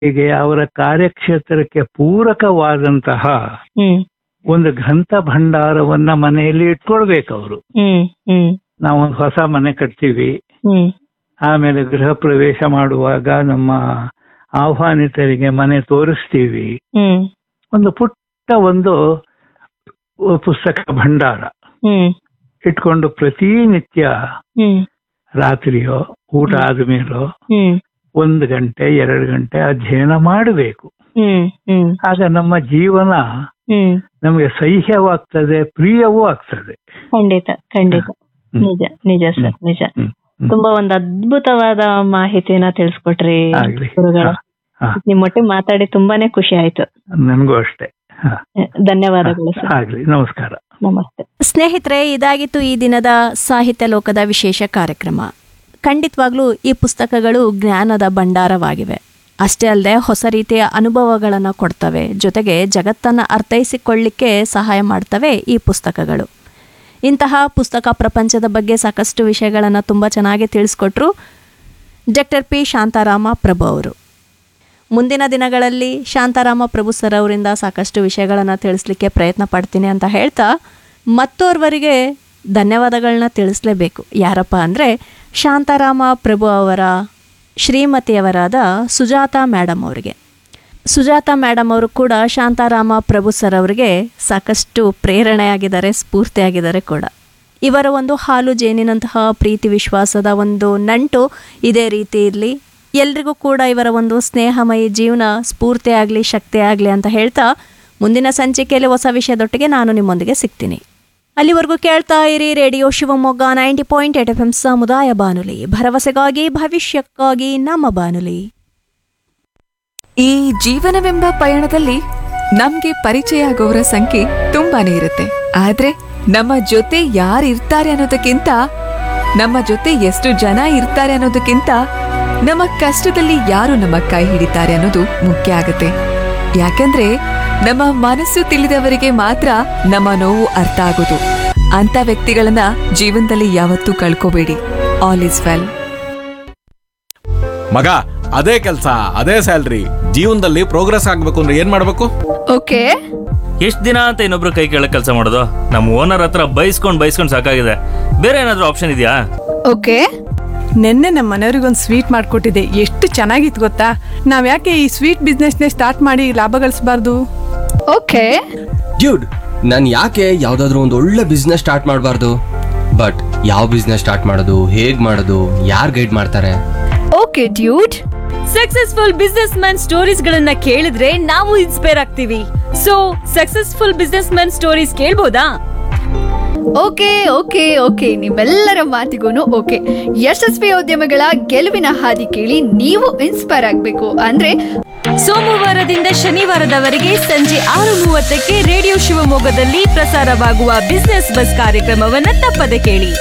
ಹೀಗೆ ಅವರ ಕಾರ್ಯಕ್ಷೇತ್ರಕ್ಕೆ ಪೂರಕವಾದಂತಹ ಹ್ಮ್ ಒಂದು ಗ್ರಂಥ ಭಂಡಾರವನ್ನ ಮನೆಯಲ್ಲಿ ಇಟ್ಕೊಳ್ಬೇಕು ಅವರು ಹ್ಮ್ ಹ್ಮ್ ನಾವು ಒಂದು ಹೊಸ ಮನೆ ಕಟ್ತೀವಿ ಹ್ಮ್ ಆಮೇಲೆ ಗೃಹ ಪ್ರವೇಶ ಮಾಡುವಾಗ ನಮ್ಮ ಆಹ್ವಾನಿತರಿಗೆ ಮನೆ ತೋರಿಸ್ತೀವಿ ಹ್ಮ್ ಒಂದು ಪುಟ್ಟ ಒಂದು ಪುಸ್ತಕ ಭಂಡಾರ ಹ್ಮ್ ಇಟ್ಕೊಂಡು ಪ್ರತಿನಿತ್ಯ ಹ್ಮ್ ರಾತ್ರಿಯೋ ಊಟ ಆದ್ಮೇಲೋ ಹ್ಮ್ ಒಂದು ಗಂಟೆ ಎರಡು ಗಂಟೆ ಅಧ್ಯಯನ ಮಾಡಬೇಕು ಹ್ಮ್ ಹ್ಮ್ ಆಗ ನಮ್ಮ ಜೀವನ ಹ್ಮ್ ನಮಗೆ ಸಹ್ಯವಾಗ್ತದೆ ಪ್ರಿಯವೂ ಆಗ್ತದೆ ಖಂಡಿತ ಖಂಡಿತ ಹ್ಮ್. ನಿಜ ನಿಜ ಸರ್ ನಿಜ ಹ್ಮ್. ಹ್ಮ್. ತುಂಬಾ ಒಂದು ಅದ್ಭುತವಾದ ಮಾಹಿತಿನ ತಿಳಿಸ್ಕೊಟ್ರಿ ಆಗ್ಲಿ ಗುರುಗಳ ಹಾ, ಹಾ. ನಿಮ್ಮೊಟ್ಟಿಗೆ ಮಾತಾಡಿ ತುಂಬಾನೇ ಖುಷಿ ಆಯ್ತು ನನ್ಗೂ ಅಷ್ಟೇ ಹಾ. ಧನ್ಯವಾದಗಳು ಸರ್ ಆಗ್ಲಿ ನಮಸ್ಕಾರ ನಮಸ್ತೆ ಸ್ನೇಹಿತರೆ ಇದಾಗಿತ್ತು ಈ ದಿನದ ಸಾಹಿತ್ಯ ಲೋಕದ ವಿಶೇಷ ಕಾರ್ಯಕ್ರಮ ಖಂಡಿತವಾಗ್ಲೂ ಈ ಪುಸ್ತಕಗಳು ಜ್ಞಾನದ ಭಂಡಾರವಾಗಿವೆ ಅಷ್ಟೇ ಅಲ್ಲದೆ ಹೊಸ ರೀತಿಯ ಅನುಭವಗಳನ್ನು ಕೊಡ್ತವೆ ಜೊತೆಗೆ ಜಗತ್ತನ್ನು ಅರ್ಥೈಸಿಕೊಳ್ಳಿಕ್ಕೆ ಸಹಾಯ ಮಾಡ್ತವೆ ಈ ಪುಸ್ತಕಗಳು ಇಂತಹ ಪುಸ್ತಕ ಪ್ರಪಂಚದ ಬಗ್ಗೆ ಸಾಕಷ್ಟು ವಿಷಯಗಳನ್ನು ತುಂಬ ಚೆನ್ನಾಗಿ ತಿಳಿಸ್ಕೊಟ್ರು ಡಾಕ್ಟರ್ ಪಿ ಶಾಂತಾರಾಮ ಪ್ರಭು ಅವರು ಮುಂದಿನ ದಿನಗಳಲ್ಲಿ ಶಾಂತಾರಾಮ ಪ್ರಭು ಸರ್ ಅವರಿಂದ ಸಾಕಷ್ಟು ವಿಷಯಗಳನ್ನು ತಿಳಿಸ್ಲಿಕ್ಕೆ ಪ್ರಯತ್ನ ಪಡ್ತೀನಿ ಅಂತ ಹೇಳ್ತಾ ಮತ್ತೋರ್ವರಿಗೆ ಧನ್ಯವಾದಗಳನ್ನ ತಿಳಿಸ್ಲೇಬೇಕು ಯಾರಪ್ಪ ಅಂದರೆ ಶಾಂತಾರಾಮ ಪ್ರಭು ಅವರ ಶ್ರೀಮತಿಯವರಾದ ಸುಜಾತ ಮೇಡಮ್ ಅವರಿಗೆ ಸುಜಾತ ಮೇಡಮ್ ಅವರು ಕೂಡ ಶಾಂತಾರಾಮ ಪ್ರಭು ಸರ್ ಅವರಿಗೆ ಸಾಕಷ್ಟು ಪ್ರೇರಣೆಯಾಗಿದ್ದಾರೆ ಸ್ಫೂರ್ತಿಯಾಗಿದ್ದಾರೆ ಕೂಡ ಇವರ ಒಂದು ಹಾಲು ಜೇನಿನಂತಹ ಪ್ರೀತಿ ವಿಶ್ವಾಸದ ಒಂದು ನಂಟು ಇದೇ ರೀತಿ ಇರಲಿ ಎಲ್ರಿಗೂ ಕೂಡ ಇವರ ಒಂದು ಸ್ನೇಹಮಯಿ ಜೀವನ ಸ್ಫೂರ್ತಿ ಆಗಲಿ ಶಕ್ತಿ ಆಗಲಿ ಅಂತ ಹೇಳ್ತಾ ಮುಂದಿನ ಸಂಚಿಕೆಯಲ್ಲಿ ಹೊಸ ವಿಷಯದೊಟ್ಟಿಗೆ ನಾನು ನಿಮ್ಮೊಂದಿಗೆ ಸಿಗ್ತೀನಿ ಅಲ್ಲಿವರೆಗೂ ಕೇಳ್ತಾ ಇರಿ radio Shivamogga ninety point eight F M ಸಮುದಾಯ ಬಾನುಲಿ ಭರವಸೆಗಾಗಿ ಭವಿಷ್ಯಕ್ಕಾಗಿ ನಮ್ಮ ಬಾನುಲಿ ಈ ಜೀವನವೆಂಬ ಪಯಣದಲ್ಲಿ ನಮ್ಗೆ ಪರಿಚಯ ಆಗೋರ ಸಂಖ್ಯೆ ತುಂಬಾನೇ ಇರುತ್ತೆ ಆದ್ರೆ ನಮ್ಮ ಜೊತೆ ಯಾರು ಇರ್ತಾರೆ ಅನ್ನೋದಕ್ಕಿಂತ ನಮ್ಮ ಜೊತೆ ಎಷ್ಟು ಜನ ಇರ್ತಾರೆ ಅನ್ನೋದಕ್ಕಿಂತ ನಮ್ಮ ಕಷ್ಟದಲ್ಲಿ ಯಾರು ನಮ್ಮ ಕೈ ಹಿಡಿತಾರೆ ಅನ್ನೋದು ಮುಖ್ಯ ಆಗುತ್ತೆ ಯಾಕಂದ್ರೆ ನಮ್ಮ ಮನಸ್ಸು ತಿಳಿದವರಿಗೆ ಮಾತ್ರ ನಮ್ಮ ನೋವು ಅರ್ಥ ಆಗೋದು ಅಂತ ವ್ಯಕ್ತಿಗಳನ್ನ ಜೀವನದಲ್ಲಿ ಯಾವತ್ತೂ ಕಳ್ಕೋಬೇಡಿ ಆಲ್ ಇಸ್ ವೆಲ್ ಮಗ ಅದೇ ಕೆಲಸ ಅದೇ ಸ್ಯಾಲ್ರಿ ಜೀವನದಲ್ಲಿ ಪ್ರೋಗ್ರೆಸ್ ಆಗ್ಬೇಕು ಅಂದ್ರೆ ಏನ್ ಮಾಡ್ಬೇಕು ಓಕೆ ಎಷ್ಟ್ ದಿನ ಅಂತ ಇನ್ನೊಬ್ರು ಕೈ ಕೆಳಗೆ ಕೆಲಸ ಮಾಡೋದು ನಮ್ಮ ಓನರ್ ಹತ್ರ ಬೈಸ್ಕೊಂಡ್ ಬೈಸ್ಕೊಂಡ್ ಸಾಕಾಗಿದೆ ಬೇರೆ ಏನಾದ್ರೂ ಆಪ್ಷನ್ ಇದೆಯಾ ಓಕೆ ನಿನ್ನೆ ನಮ್ಮ ಮನೆಯವ್ರಿಗೊಂದು ಸ್ವೀಟ್ ಮಾಡಿಕೊಟ್ಟಿದ್ದೆ ಎಷ್ಟು ಚೆನ್ನಾಗಿತ್ತು ಗೊತ್ತಾ ನಾವ್ ಯಾಕೆ ಈ ಸ್ವೀಟ್ ಬಿಸ್ನೆಸ್ನೇ ಸ್ಟಾರ್ಟ್ ಮಾಡಿ ಲಾಭ ಗಳಿಸಬಾರ್ದು ಓಕೆ ಡ್ಯೂಡ್ ನಾನು ಯಾಕೆ ಯಾವ್ದಾದ್ರು ಒಂದು ಒಳ್ಳೆ ಬಿಸ್ನೆಸ್ ಸ್ಟಾರ್ಟ್ ಮಾಡಬಾರ್ದು ಬಟ್ ಯಾವ ಬಿಸ್ನೆಸ್ ಸ್ಟಾರ್ಟ್ ಮಾಡೋದು ಹೇಗ್ ಮಾಡೋದು ಯಾರು ಗೈಡ್ ಮಾಡ್ತಾರೆ okay dude successful businessman stories ಗಳನ್ನ ಕೇಳಿದ್ರೆ ನಾವು ಇನ್ಸ್ಪೈರ್ ಆಗ್ತೀವಿ so successful businessman stories ಕೇಳ್ಬೋದಾ ಓಕೆ ಓಕೆ ಓಕೆ ನಿಮ್ಮೆಲ್ಲರ ಮಾತಿಗೂ ಓಕೆ ಯಶಸ್ವಿ ಉದ್ಯಮಗಳ ಗೆಲುವಿನ ಹಾದಿ ಕೇಳಿ ನೀವು ಇನ್ಸ್ಪೈರ್ ಆಗಬೇಕು ಅಂದ್ರೆ ಸೋಮವಾರದಿಂದ ಶನಿವಾರದವರೆಗೆ ಸಂಜೆ ಆರು ಮೂವತ್ತಕ್ಕೆ ರೇಡಿಯೋ ಶಿವಮೊಗ್ಗದಲ್ಲಿ ಪ್ರಸಾರವಾಗುವ ಬಿಸ್ನೆಸ್ ಬಸ್ ಕಾರ್ಯಕ್ರಮವನ್ನ ತಪ್ಪದೆ ಕೇಳಿ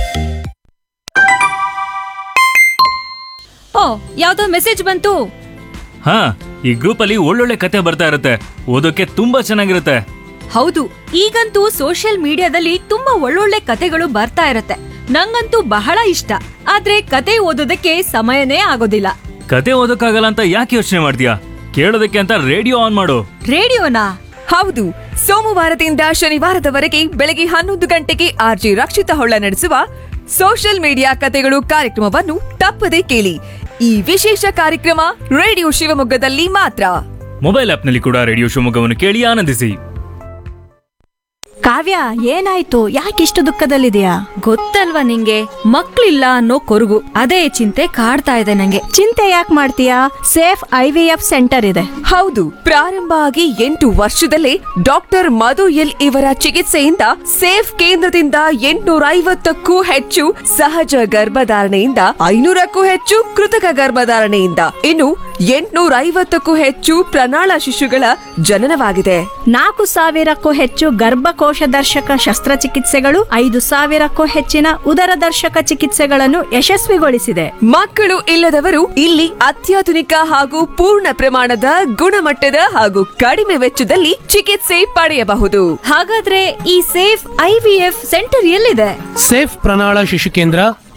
ಓ ಯಾವ್ದೋ ಮೆಸೇಜ್ ಬಂತು ಹಾ ಈ ಗ್ರೂಪ್ ಅಲ್ಲಿ ಒಳ್ಳೊಳ್ಳೆ ಕತೆ ಬರ್ತಾ ಇರುತ್ತೆ ಓದೋಕೆ ತುಂಬಾ ಚೆನ್ನಾಗಿರುತ್ತೆ ಹೌದು ಈಗಂತೂ ಸೋಷಿಯಲ್ ಮೀಡಿಯಾದಲ್ಲಿ ತುಂಬಾ ಒಳ್ಳೊಳ್ಳೆ ಕತೆಗಳು ಬರ್ತಾ ಇರತ್ತೆ ನಂಗಂತೂ ಬಹಳ ಇಷ್ಟ ಆದ್ರೆ ಕತೆ ಓದೋದಕ್ಕೆ ಸಮಯನೇ ಆಗೋದಿಲ್ಲ ಕತೆ ಓದೋಕ್ಕಾಗಲ್ಲ ಅಂತ ಯಾಕೆ ಯೋಚನೆ ಮಾಡ್ತೀಯಾ ಕೇಳೋದಕ್ಕೆ ಅಂತ ರೇಡಿಯೋ ಆನ್ ಮಾಡು ರೇಡಿಯೋನಾ ಹೌದು ಸೋಮವಾರದಿಂದ ಶನಿವಾರದವರೆಗೆ ಬೆಳಗ್ಗೆ ಹನ್ನೊಂದು ಗಂಟೆಗೆ ಆರ್ಜಿ ರಕ್ಷಿತ ಹೊಳ್ಳ ನಡೆಸುವ ಸೋಷಿಯಲ್ ಮೀಡಿಯಾ ಕತೆಗಳು ಕಾರ್ಯಕ್ರಮವನ್ನು ತಪ್ಪದೆ ಕೇಳಿ ಈ ವಿಶೇಷ ಕಾರ್ಯಕ್ರಮ ರೇಡಿಯೋ ಶಿವಮೊಗ್ಗದಲ್ಲಿ ಮಾತ್ರ ಮೊಬೈಲ್ ಆಪ್ನಲ್ಲಿ ಕೂಡ ರೇಡಿಯೋ ಶಿವಮೊಗ್ಗವನ್ನು ಕೇಳಿ ಆನಂದಿಸಿ ಕಾವ್ಯ ಏನಾಯ್ತು ಯಾಕಿಷ್ಟು ದುಃಖದಲ್ಲಿದೆಯಾ ಗೊತ್ತಲ್ವಾ ನಿಂಗೆ ಮಕ್ಳಿಲ್ಲ ಅನ್ನೋ ಕೊರಗು ಅದೇ ಚಿಂತೆ ಕಾಡ್ತಾ ಇದೆ ನಂಗೆ ಚಿಂತೆ ಯಾಕೆ ಮಾಡ್ತೀಯಾ safe I V F centre ಇದೆ ಹೌದು ಪ್ರಾರಂಭ ಆಗಿ ಎಂಟು ವರ್ಷದಲ್ಲೇ ಡಾಕ್ಟರ್ ಮಧು ಎಲ್ ಇವರ ಚಿಕಿತ್ಸೆಯಿಂದ ಸೇಫ್ ಕೇಂದ್ರದಿಂದ ಎಂಟುನೂರ ಐವತ್ತಕ್ಕೂ ಹೆಚ್ಚು ಸಹಜ ಗರ್ಭಧಾರಣೆಯಿಂದ ಐನೂರಕ್ಕೂ ಹೆಚ್ಚು ಕೃತಕ ಗರ್ಭಧಾರಣೆಯಿಂದ ಇನ್ನು ಎಂಟುನೂರ ಐವತ್ತಕ್ಕೂ ಹೆಚ್ಚು ಪ್ರಣಾಳ ಶಿಶುಗಳ ಜನನವಾಗಿದೆ ನಾಲ್ಕು ಸಾವಿರಕ್ಕೂ ಹೆಚ್ಚು ಗರ್ಭಕೋಶ ದರ್ಶಕ ಶಸ್ತ್ರಚಿಕಿತ್ಸೆಗಳು ಐದು ಸಾವಿರಕ್ಕೂ ಹೆಚ್ಚಿನ ಉದರ ದರ್ಶಕ ಚಿಕಿತ್ಸೆಗಳನ್ನು ಯಶಸ್ವಿಗೊಳಿಸಿದೆ ಮಕ್ಕಳು ಇಲ್ಲದವರು ಇಲ್ಲಿ ಅತ್ಯಾಧುನಿಕ ಹಾಗೂ ಪೂರ್ಣ ಪ್ರಮಾಣದ ಗುಣಮಟ್ಟದ ಹಾಗೂ ಕಡಿಮೆ ವೆಚ್ಚದಲ್ಲಿ ಚಿಕಿತ್ಸೆ ಪಡೆಯಬಹುದು ಹಾಗಾದ್ರೆ ಈ ಸೇಫ್ ಐವಿಎಫ್ ಸೆಂಟರ್ ಎಲ್ಲಿದೆ ಸೇಫ್ ಪ್ರಣಾಳ ಶಿಶು ಕೇಂದ್ರ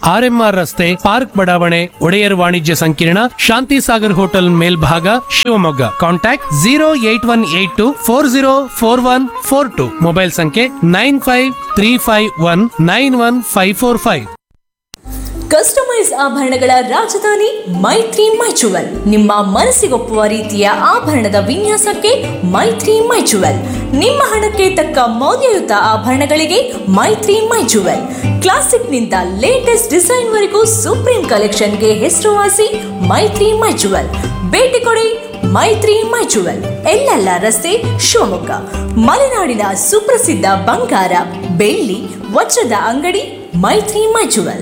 ಆರ್ಎಂಆರ್ ರಸ್ತೆ ಪಾರ್ಕ್ ಬಡಾವಣೆ ಒಡೆಯರ್ ವಾಣಿಜ್ಯ ಸಂಕೀರ್ಣ ಶಾಂತಿ ಸಾಗರ್ ಹೋಟೆಲ್ ಮೇಲ್ಭಾಗ Shivamogga contact zero eight one eight two four zero four one four two mobile ಸಂಖ್ಯೆ nine five three five one nine one five four five customise ಆಭರಣಗಳ ರಾಜಧಾನಿ ಮೈತ್ರಿ ಮೈಚುವಲ್ ನಿಮ್ಮ ಮನಸ್ಸಿಗೊಪ್ಪುವ ರೀತಿಯ ಆಭರಣದ ವಿನ್ಯಾಸಕ್ಕೆ ಮೈತ್ರಿ ಮೈಚುವಲ್ ನಿಮ್ಮ ಹಣಕ್ಕೆ ತಕ್ಕ ಮೌಲ್ಯಯುತ ಆಭರಣಗಳಿಗೆ ಮೈತ್ರಿ ಮೈಚುವಲ್ ಕ್ಲಾಸಿಕ್ನಿಂದ ಲೇಟೆಸ್ಟ್ ಡಿಸೈನ್ವರೆಗೂ ಸುಪ್ರೀಂ ಕಲೆಕ್ಷನ್ಗೆ ಹೆಸರುವಾಸಿ ಮೈತ್ರಿ ಮೈಚುವಲ್ ಭೇಟಿ ಕೊಡಿ ಮೈತ್ರಿ ಮೈಚುವಲ್ ಎಲ್ಲೆಲ್ಲ ರಸ್ತೆ ಶಿವಮೊಗ್ಗ ಮಲೆನಾಡಿನ ಸುಪ್ರಸಿದ್ಧ ಬಂಗಾರ ಬೆಳ್ಳಿ ವಜ್ರದ ಅಂಗಡಿ ಮೈತ್ರಿ ಮೈಚುವಲ್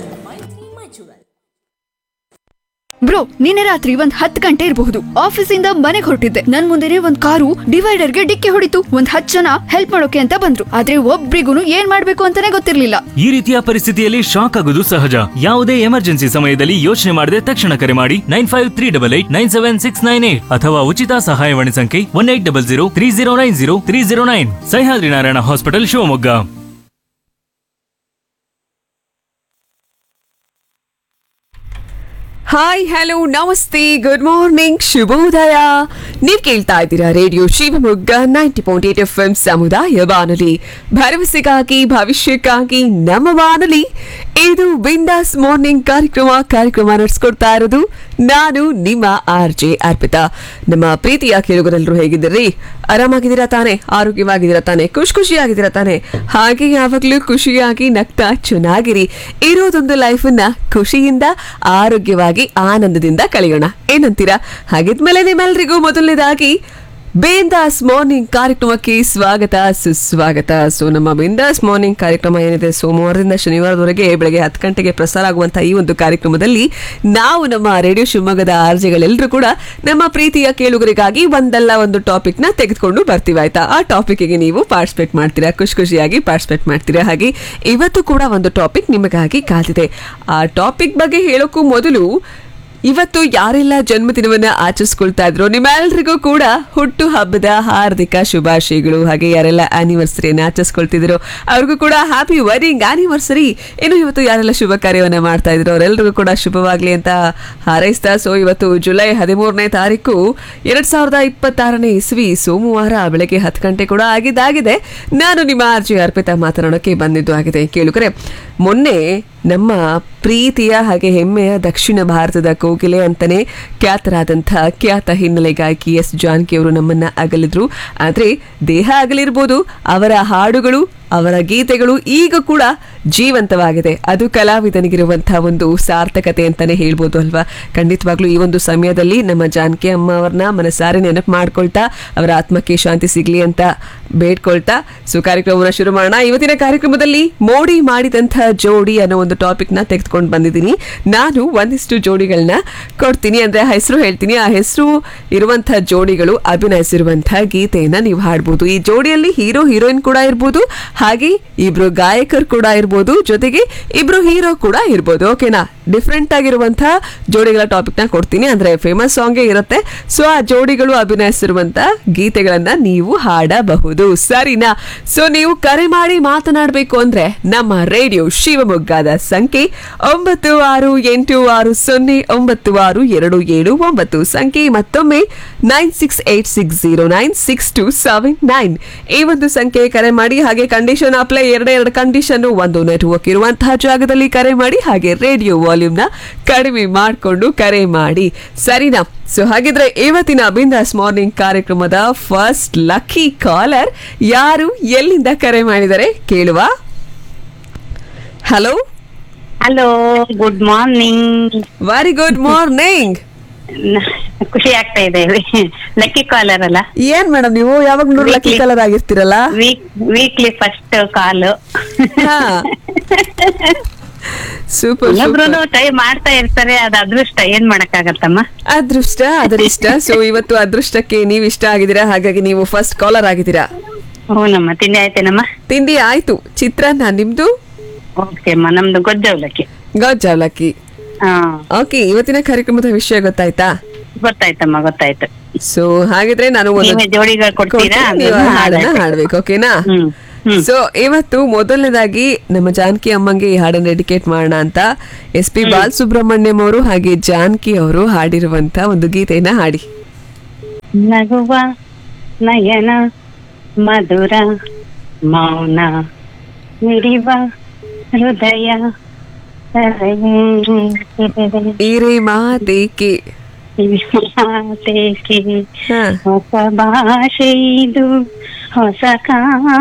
ಬ್ರೋ ನಿನ್ನೆ ರಾತ್ರಿ ಒಂದ್ ಹತ್ತು ಗಂಟೆ ಇರಬಹುದು ಆಫೀಸಿಂದ ಮನೆಗೆ ಹೊರಟಿದ್ದೆ ನನ್ ಮುಂದೆನೆ ಒಂದ್ ಕಾರು ಡಿವೈಡರ್ಗೆ ಡಿಕ್ಕಿ ಹೊಡಿತು ಒಂದ್ ಹತ್ತು ಜನ ಹೆಲ್ಪ್ ಮಾಡೋಕೆ ಅಂತ ಬಂದ್ರು ಆದ್ರೆ ಒಬ್ರಿಗೂ ಏನ್ ಮಾಡ್ಬೇಕು ಅಂತಾನೆ ಗೊತ್ತಿರ್ಲಿಲ್ಲ ಈ ರೀತಿಯ ಪರಿಸ್ಥಿತಿಯಲ್ಲಿ ಶಾಕ್ ಆಗೋದು ಸಹಜ ಯಾವುದೇ ಎಮರ್ಜೆನ್ಸಿ ಸಮಯದಲ್ಲಿ ಯೋಚನೆ ಮಾಡದೆ ತಕ್ಷಣ ಕರೆ ಮಾಡಿ nine five three double eight nine seven six nine eight ಅಥವಾ ಉಚಿತ ಸಹಾಯವಾಣಿ ಸಂಖ್ಯೆ one eight double zero three zero nine zero three zero nine Sahyadri Narayana hospital Shivamogga hi hello ನಮಸ್ತೆ ಗುಡ್ ಮಾರ್ನಿಂಗ್ ಶುಭೋದಯ ನೀವ್ ಕೇಳ್ತಾ ಇದ್ದೀರಾ radio Shivamogga ninety point eight F M ಸಮುದಾಯ ಬಾನುಲಿ ಭರವಸೆಗಾಗಿ ಭವಿಷ್ಯಕ್ಕಾಗಿ ನಮ್ಮ ಬಾನುಲಿ ಇದು ಬಿಂದಾಸ್ ಮಾರ್ನಿಂಗ್ ಕಾರ್ಯಕ್ರಮ ಕಾರ್ಯಕ್ರಮ ನಡೆಸ್ಕೊಡ್ತಾ ಇರೋದು ನಾನು ನಿಮ್ಮ ಆರ್ ಜೆ ಅರ್ಪಿತಾ ನಮ್ಮ ಪ್ರೀತಿಯ ಕೇಳುಗರೆಲ್ಲರೂ ಹೇಗಿದ್ದೀರಿ ಆರಾಮಾಗಿದ್ದೀರಾ ತಾನೆ ಆರೋಗ್ಯವಾಗಿದ್ದೀರಾ ತಾನೆ ಖುಷಿ ಖುಷಿಯಾಗಿದ್ದೀರಾ ತಾನೆ ಹಾಗೆ ಯಾವಾಗಲೂ ಖುಷಿಯಾಗಿ ನಗ್ತಾ ಚೆನ್ನಾಗಿರಿ ಇರೋದೊಂದು ಲೈಫನ್ನ ಖುಷಿಯಿಂದ ಆರೋಗ್ಯವಾಗಿ ಆನಂದದಿಂದ ಕಳೆಯೋಣ ಏನಂತೀರಾ ಹಾಗಿದ್ಮೇಲೆ ನಿಮ್ಮೆಲ್ಲರಿಗೂ ಮೊದಲನೇದಾಗಿ ಬೇಂದಾಸ್ ಮಾರ್ನಿಂಗ್ ಕಾರ್ಯಕ್ರಮಕ್ಕೆ ಸ್ವಾಗತ ಸುಸ್ವಾಗತ ಸೊ ನಮ್ಮ ಬೇಂದಾಸ್ ಮಾರ್ನಿಂಗ್ ಕಾರ್ಯಕ್ರಮ ಏನಿದೆ ಸೋಮವಾರದಿಂದ ಶನಿವಾರದವರೆಗೆ ಬೆಳಗ್ಗೆ ಹತ್ತು ಗಂಟೆಗೆ ಪ್ರಸಾರ ಆಗುವಂತಹ ಈ ಒಂದು ಕಾರ್ಯಕ್ರಮದಲ್ಲಿ ನಾವು ನಮ್ಮ ರೇಡಿಯೋ ಶಿವಮೊಗ್ಗದ ಆರ್ಜೆಗಳೆಲ್ಲರೂ ಕೂಡ ನಮ್ಮ ಪ್ರೀತಿಯ ಕೇಳುಗರಿಗಾಗಿ ಒಂದಲ್ಲ ಒಂದು ಟಾಪಿಕ್ ನ ತೆಗೆದುಕೊಂಡು ಬರ್ತೀವಿ ಆಯ್ತಾ ಆ ಟಾಪಿಕ್ಗೆ ನೀವು ಪಾರ್ಟಿಸಿಪೇಟ್ ಮಾಡ್ತೀರಾ ಖುಷಿ ಖುಷಿಯಾಗಿ ಪಾರ್ಟಿಸಿಪೇಟ್ ಮಾಡ್ತೀರಾ ಹಾಗೆ ಇವತ್ತು ಕೂಡ ಒಂದು ಟಾಪಿಕ್ ನಿಮಗಾಗಿ ಕಾದಿದೆ ಆ ಟಾಪಿಕ್ ಬಗ್ಗೆ ಹೇಳೋಕ್ಕೂ ಮೊದಲು ಇವತ್ತು ಯಾರೆಲ್ಲ ಜನ್ಮದಿನವನ್ನ ಆಚರಿಸ್ಕೊಳ್ತಾ ಇದ್ರು ನಿಮ್ಮೆಲ್ರಿಗೂ ಕೂಡ ಹುಟ್ಟು ಹಬ್ಬದ ಹಾರ್ದಿಕ ಶುಭಾಶಯಗಳು ಹಾಗೆ ಯಾರೆಲ್ಲ ಆನಿವರ್ಸರಿಯನ್ನ ಆಚರಿಸ್ಕೊಳ್ತಿದ್ರು ಅವ್ರಿಗೂ ಕೂಡ ಹ್ಯಾಪಿ ವೆಡ್ಡಿಂಗ್ ಆನಿವರ್ಸರಿ ಇನ್ನು ಇವತ್ತು ಯಾರೆಲ್ಲ ಶುಭ ಕಾರ್ಯವನ್ನ ಮಾಡ್ತಾ ಇದ್ರು ಅವರೆಲ್ಲರಿಗೂ ಕೂಡ ಶುಭವಾಗ್ಲಿ ಅಂತ ಹಾರೈಸ್ತಾ ಸೊ ಇವತ್ತು ಜುಲೈ ಹದಿಮೂರನೇ ತಾರೀಕು ಎರಡ್ ಸಾವಿರದ ಇಪ್ಪತ್ತಾರನೇ ಇಸ್ವಿ ಸೋಮವಾರ ಬೆಳಗ್ಗೆ ಹತ್ತು ಗಂಟೆ ಕೂಡ ಆಗಿದ್ದಾಗಿದೆ ನಾನು ನಿಮ್ಮ ಆರ್ಜಿ ಅರ್ಪಿತಾ ಮಾತನಾಡೋಕೆ ಬಂದಿದ್ದು ಆಗಿದೆ ಕೇಳುಗರೆ ಮೊನ್ನೆ ನಮ್ಮ ಪ್ರೀತಿಯ ಹಾಗೆ ಹೆಮ್ಮೆಯ ದಕ್ಷಿಣ ಭಾರತದ ಕೋಗಿಲೆ ಅಂತಾನೆ ಖ್ಯಾತರಾದಂಥ ಖ್ಯಾತ ಹಿನ್ನೆಲೆ ಗಾಯಕಿ ಎಸ್ ಜಾನಕಿ ಅವರು ನಮ್ಮನ್ನ ಅಗಲಿದ್ರು ಆದ್ರೆ ದೇಹ ಅಗಲಿರ್ಬೋದು ಅವರ ಹಾಡುಗಳು ಅವರ ಗೀತೆಗಳು ಈಗ ಕೂಡ ಜೀವಂತವಾಗಿದೆ ಅದು ಕಲಾವಿದನಿಗಿರುವಂತಹ ಒಂದು ಸಾರ್ಥಕತೆ ಅಂತಾನೆ ಹೇಳ್ಬೋದು ಅಲ್ವಾ ಖಂಡಿತವಾಗ್ಲೂ ಈ ಒಂದು ಸಮಯದಲ್ಲಿ ನಮ್ಮ ಜಾನಕಿ ಅಮ್ಮ ಅವ್ರನ್ನ ಮನಸಾರೆ ನೆನಪು ಮಾಡ್ಕೊಳ್ತಾ ಅವರ ಆತ್ಮಕ್ಕೆ ಶಾಂತಿ ಸಿಗ್ಲಿ ಅಂತ ಬೇಡ್ಕೊಳ್ತಾ ಸೊ ಕಾರ್ಯಕ್ರಮವನ್ನು ಶುರು ಮಾಡೋಣ ಇವತ್ತಿನ ಕಾರ್ಯಕ್ರಮದಲ್ಲಿ ಮೋಡಿ ಮಾಡಿದಂತಹ ಜೋಡಿ ಅನ್ನೋ ಒಂದು ಟಾಪಿಕ್ ನ ತೆಗೆದುಕೊಂಡು ಬಂದಿದ್ದೀನಿ ನಾನು ಒಂದಿಷ್ಟು ಜೋಡಿಗಳನ್ನ ಕೊಡ್ತೀನಿ ಅಂದ್ರೆ ಹೆಸರು ಹೇಳ್ತೀನಿ ಆ ಹೆಸರು ಇರುವಂತಹ ಜೋಡಿಗಳು ಅಭಿನಯಿಸಿರುವಂತಹ ಗೀತೆಯನ್ನ ನೀವು ಹಾಡ್ಬೋದು ಈ ಜೋಡಿಯಲ್ಲಿ ಹೀರೋ ಹೀರೋಯಿನ್ ಕೂಡ ಇರ್ಬೋದು ಹಾಗೆ ಇಬ್ರು ಗಾಯಕರು ಕೂಡ ಇರ್ಬೋದು ಜೊತೆಗೆ ಇಬ್ರು ಹೀರೋ ಕೂಡ ಇರ್ಬೋದು ಓಕೆನಾ ಡಿಫ್ರೆಂಟ್ ಆಗಿರುವಂತಹ ಜೋಡಿಗಳ ಟಾಪಿಕ್ ನ ಕೊಡ್ತೀನಿ ಅಂದ್ರೆ ಫೇಮಸ್ ಸಾಂಗೇ ಇರುತ್ತೆ ಸೊ ಆ ಜೋಡಿಗಳು ಅಭಿನಯಿಸಿರುವಂತ ಗೀತೆಗಳನ್ನ ನೀವು ಹಾಡಬಹುದು ಸರಿನಾ ಸೊ ನೀವು ಕರೆ ಮಾಡಿ ಮಾತನಾಡಬೇಕು ಅಂದ್ರೆ ನಮ್ಮ ರೇಡಿಯೋ ಶಿವಮೊಗ್ಗದ ಸಂಖ್ಯೆ ಒಂಬತ್ತು ಆರು ಎಂಟು ಆರು ಸೊನ್ನೆ ಒಂಬತ್ತು ಆರು ಎರಡು ಏಳು ಒಂಬತ್ತು ಸಂಖ್ಯೆ ಮತ್ತೊಮ್ಮೆ nine six eight six zero nine six two seven nine ಈ ಒಂದು ಸಂಖ್ಯೆ ಕರೆ ಮಾಡಿ ಹಾಗೆ ಕಂಡೀಷನ್ ಅಪ್ಲೈ ಎರಡೇ ಎರಡು ಕಂಡೀಷನ್ ಒಂದು ನೆಟ್ವರ್ಕ್ ಇರುವಂತಹ ಜಾಗದಲ್ಲಿ ಕರೆ ಮಾಡಿ ಹಾಗೆ ರೇಡಿಯೋ ವಾಲ್ಯೂಮ್ ನ ಕಡಿಮೆ ಮಾಡಿಕೊಂಡು ಕರೆ ಮಾಡಿ ಸರಿನಾ ಸೊ ಹಾಗಿದ್ರೆ ಇವತ್ತಿನ ಬಿಂದಾಸ್ ಮಾರ್ನಿಂಗ್ ಕಾರ್ಯಕ್ರಮದ ಫಸ್ಟ್ ಲಕ್ಕಿ ಕಾಲರ್ ಯಾರು ಎಲ್ಲಿಂದ ಕರೆ ಮಾಡಿದರೆ ಕೇಳುವ hello hello good morning very good morning ಖುಷಿ ಆಗ್ತಾ ಇದೆ ಲಕ್ಕಿ ಕಾಲರ್ ಅಲ್ಲ ಏನ್ ಮೇಡಮ್ ನೀವು ಯಾವಾಗ ನೂರು ಲಕ್ಕಿ Weekly. ಕಲರ್ ಆಗಿರ್ತೀರಲ್ಲ ವೀಕ್ಲಿ ಫಸ್ಟ್ ಕಾಲ್ ಸೂಪರ್ ಇನ್ನೊಬ್ರು ಟ್ರೈ ಮಾಡ್ತಾ ಇರ್ತಾರೆ ಅದ್ ಅದೃಷ್ಟ ಏನ್ ಮಾಡಕ್ಕಾಗತ್ತಮ್ಮ ಅದೃಷ್ಟ ಅದರಿಷ್ಟ ಸೊ ಇವತ್ತು ಅದೃಷ್ಟಕ್ಕೆ ನೀವು ಇಷ್ಟ ಆಗಿದ್ದೀರಾ ಹಾಗಾಗಿ ನೀವು ಫಸ್ಟ್ ಕಾಲರ್ ಆಗಿದ್ದೀರಾ ಹ್ಞೂನಮ್ಮ ತಿಂಡಿ ಆಯ್ತೇನಮ್ಮ ತಿಂಡಿ ಆಯ್ತು ಚಿತ್ರಾನ್ನ ನಿಮ್ದು ಓಕೆ ಅಮ್ಮ ನಮ್ದು ಗೊಜ್ಜವಲಕ್ಕಿ ಗಜ್ಜ ಅವಲಕ್ಕಿ ಹಾ ಓಕೆ ಇವತ್ತಿನ ಕಾರ್ಯಕ್ರಮದ ವಿಷಯ ಗೊತ್ತಾಯ್ತಾ ಗೊತ್ತಾಯ್ತಮ್ಮ ಗೊತ್ತಾಯ್ತು ಸೊ ಹಾಗಿದ್ರೆ ನಾನು ಒಂದು ನೀವೇ ಜೋಡಿಗಳು ಕೊಡ್ತೀರಾ? ಕೊಡ್ತೀನಿ, ನೀವು ಅದನ್ನ ಹಾಡನ್ನ ಹಾಡ್ಬೇಕು. ಹಾಡ್ಬೇಕು ಓಕೆನಾ ಹ್ಮ್ ಸೊ ಇವತ್ತು ಮೊದಲನೇದಾಗಿ ನಮ್ಮ ಜಾನಕಿ ಅಮ್ಮಂಗೆ ಈ ಹಾಡನ್ನು ಡೆಡಿಕೇಟ್ ಮಾಡೋಣ ಅಂತ ಎಸ್ ಪಿ ಬಾಲಸುಬ್ರಹ್ಮಣ್ಯಂ ಅವರು ಹಾಗೆ ಜಾನಕಿ ಅವರು ಹಾಡಿರುವಂತ ಒಂದು ಗೀತೆಯನ್ನ ಹಾಡಿ ನಗುವ ನಯನ ಮಧುರ ಮೌನ ಮಿಡಿವ ಹೃದಯ ಈರೆ ಮಾತೇಕೆ ಮಾತೇಕೆ ಹೊಸ ಭಾಷೆ ಇದು ಹೊಸ ಕಾ